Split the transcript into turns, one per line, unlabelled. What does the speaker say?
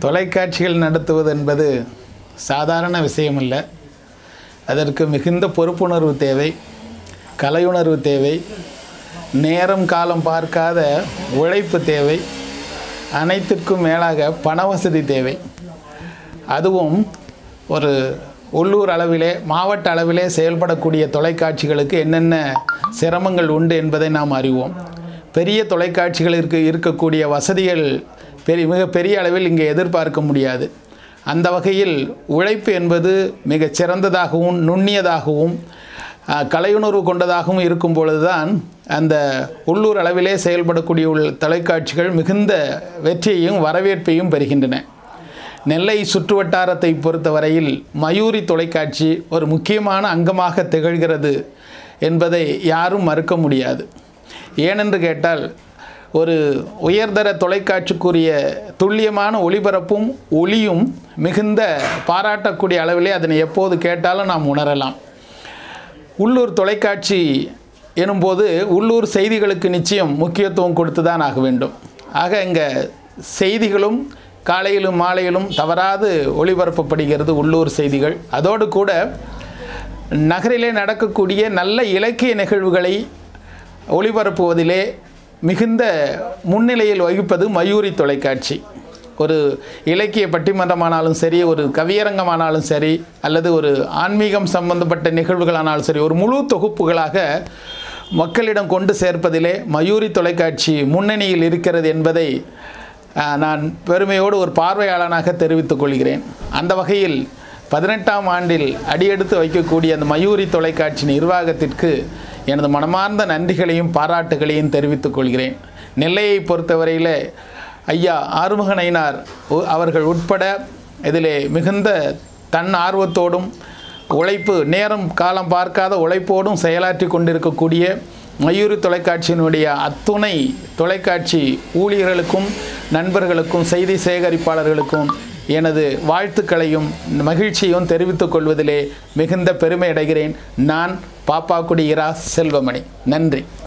தொலைக்காட்சிகள் நடத்துவது என்பது சாதாரண விஷயமல்ல அதற்கு மிகுந்த பொறுப்புணர்வு தேவை கலையுணர்வு தேவை நேரம் காலம் பார்க்காத உழைப்பு தேவை அனைத்திற்கும் மேலாக பண வசதி தேவை அதுவும் ஒரு உள்ளூர் அளவிலே மாவட்ட அளவிலே செயல்படக்கூடிய தொலைக்காட்சிகளுக்கு என்னென்ன சிரமங்கள் உண்டு என்பதை நாம் அறிவோம் பெரிய தொலைக்காட்சிகளிற்கு இருக்கக்கூடிய வசதிகள் பெரிய மிக பெரிய அளவில் இங்கே எதிர்பார்க்க முடியாது அந்த வகையில் உழைப்பு என்பது மிகச் சிறந்ததாகவும் நுண்ணியதாகவும் அஹ், கலையுணர்வு கொண்டதாகவும் இருக்கும் பொழுதுதான் அந்த உள்ளூர் அளவிலே செயல்படக்கூடிய உள்ள தொலைக்காட்சிகள் மிகுந்த வெற்றியையும் வரவேற்பையும் பெறுகின்றன நெல்லை சுற்றுவட்டாரத்தை பொறுத்தவரையில் மயூரி தொலைக்காட்சி ஒரு முக்கியமான அங்கமாக திகழ்கிறது என்பதை யாரும் மறுக்க முடியாது ஏனென்று கேட்டால் ஒரு உயர்தர தொலைக்காட்சிக்குரிய துல்லியமான ஒளிபரப்பும் ஒளியும் மிகுந்த பாராட்டக்கூடிய அளவிலே அதனை எப்போது கேட்டாலும் நாம் உணரலாம் உள்ளூர் தொலைக்காட்சி எனும்போது உள்ளூர் செய்திகளுக்கு நிச்சயம் முக்கியத்துவம் கொடுத்து தான் ஆக வேண்டும் ஆக இங்கே செய்திகளும் காலையிலும் மாலையிலும் தவறாது ஒளிபரப்பப்படுகிறது உள்ளூர் செய்திகள் அதோடு கூட நகரிலே நடக்கக்கூடிய நல்ல இலக்கிய நிகழ்வுகளை ஒளிபரப்புவதிலே மிகுந்த முன்னிலையில் வகிப்பது மயூரி தொலைக்காட்சி ஒரு இலக்கிய பட்டிமன்றமானாலும் சரி ஒரு கவியரங்கமானாலும் சரி அல்லது ஒரு ஆன்மீகம் சம்பந்தப்பட்ட நிகழ்வுகளானாலும் சரி ஒரு முழு தொகுப்புகளாக மக்களிடம் கொண்டு சேர்ப்பதிலே மயூரி தொலைக்காட்சி முன்னணியில் இருக்கிறது என்பதை ஆஹ், நான் பெருமையோடு ஒரு பார்வையாளனாக தெரிவித்துக் கொள்கிறேன் அந்த வகையில் பதினெட்டாம் ஆண்டில் அடியெடுத்து வைக்கக்கூடிய அந்த மயூரி தொலைக்காட்சி நிர்வாகத்திற்கு எனது மனமார்ந்த நன்றிகளையும் பாராட்டுகளையும் தெரிவித்துக் கொள்கிறேன் நெல்லையை பொறுத்தவரையில் ஐயா ஆறுமுகனைனார் உ- அவர்கள் உட்பட இதிலே மிகுந்த தன் ஆர்வத்தோடும் உழைப்பு நேரம் காலம் பார்க்காத உழைப்போடும் செயலாற்றி கொண்டிருக்கக்கூடிய மயூரி தொலைக்காட்சியினுடைய அத்துணை தொலைக்காட்சி ஊழியர்களுக்கும் நண்பர்களுக்கும் செய்தி சேகரிப்பாளர்களுக்கும் எனது வாழ்த்துக்களையும் மகிழ்ச்சியும் தெரிவித்துக் கொள்வதிலே மிகுந்த பெருமை அடைகிறேன் நான் பாப்பாக்குடி இரா செல்வமணி நன்றி